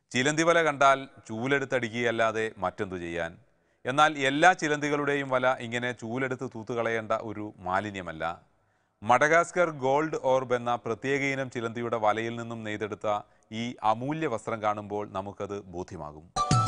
ചിലന്തി വല കണ്ടാൽ ചൂലെടുത്തടിക്കുകയല്ലാതെ മറ്റെന്തു ചെയ്യാൻ എന്നാൽ എല്ലാ ചിലന്തികളുടെയും വല ഇങ്ങനെ ചൂലെടുത്ത് തൂത്തുകളയേണ്ട ഒരു മാലിന്യമല്ല മഡഗാസ്കർ ഗോൾഡ് ഓർബ് എന്ന പ്രത്യേക ഇനം ചിലന്തിയുടെ വലയിൽ നിന്നും നെയ്തെടുത്ത ഈ അമൂല്യ വസ്ത്രം കാണുമ്പോൾ നമുക്കത് ബോധ്യമാകും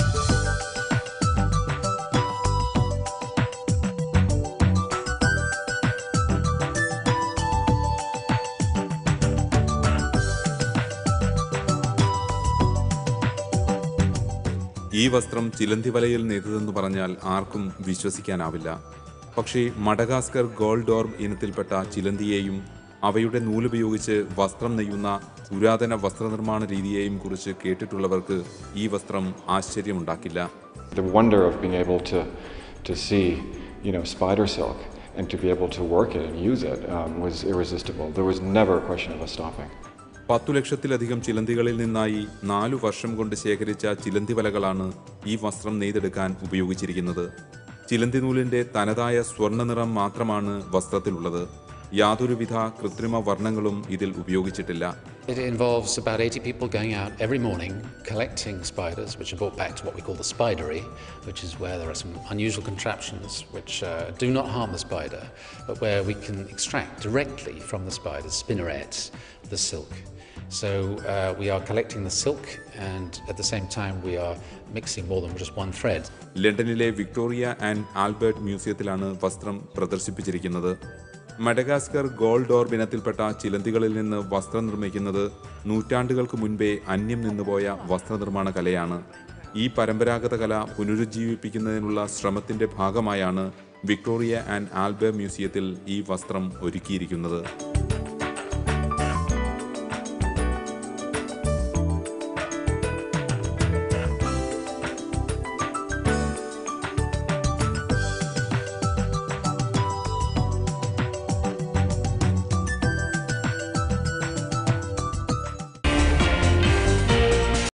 ഈ വസ്ത്രം ചിലന്തി വലയിൽ നെയ്തതെന്ന് പറഞ്ഞാൽ ആർക്കും വിശ്വസിക്കാനാവില്ല പക്ഷേ മഡഗാസ്കർ ഗോൾഡ് ഓർബ് ഇനത്തിൽപ്പെട്ട ചിലന്തിയെയും അവയുടെ നൂലുപയോഗിച്ച് വസ്ത്രം നെയ്യുന്ന പുരാതന വസ്ത്രനിർമ്മാണ രീതിയെയും കുറിച്ച് കേട്ടിട്ടുള്ളവർക്ക് ഈ വസ്ത്രം ആശ്ചര്യമുണ്ടാക്കില്ല The wonder of being able to, to see, you know, spider silk and to be able to work it and use it um, was irresistible. There was never a question of us stopping. പത്തു ലക്ഷത്തിലധികം ചിലന്തികളിൽ നിന്നായി നാലു വർഷം കൊണ്ട് ശേഖരിച്ച ചിലന്തി വലകളാണ് ഈ വസ്ത്രം നെയ്തെടുക്കാൻ ഉപയോഗിച്ചിരിക്കുന്നത് ചിലന്തി നൂലിന്റെ തനതായ സ്വർണ്ണ നിറം മാത്രമാണ് വസ്ത്രത്തിലുള്ളത് യാതൊരുവിധ കൃത്രിമ വർണ്ണങ്ങളും ഇതിൽ ഉപയോഗിച്ചിട്ടില്ല It involves about 80 people going out every morning collecting spiders, which are brought back to what we call the spidery, which is where there are some unusual contraptions which uh, do not harm the spider, but where we can extract directly from the spider's spinnerets the silk. So uh, we are collecting the silk, and at the same time, we are mixing more than just one thread. ലണ്ടനിലെ Victoria and Albert മ്യൂസിയത്തിലാണ് വസ്ത്രം പ്രദർശിപ്പിച്ചിരിക്കുന്നത് Madagascar gold orb ഇനത്തിൽപ്പെട്ട ചിലന്തികളിൽ നിന്ന് വസ്ത്രം നിർമ്മിക്കുന്നത് നൂറ്റാണ്ടുകൾക്ക് മുൻപേ അന്യം നിന്നുപോയ വസ്ത്രനിർമ്മാണ കലയാണ് ഈ പരമ്പരാഗത കല പുനരുജ്ജീവിപ്പിക്കുന്നതിനുള്ള ശ്രമത്തിന്റെ ഭാഗമായാണ് വിക്ടോറിയ ആൻഡ് ആൽബർട്ട് മ്യൂസിയത്തിൽ ഈ വസ്ത്രം ഒരുക്കിയിരിക്കുന്നത്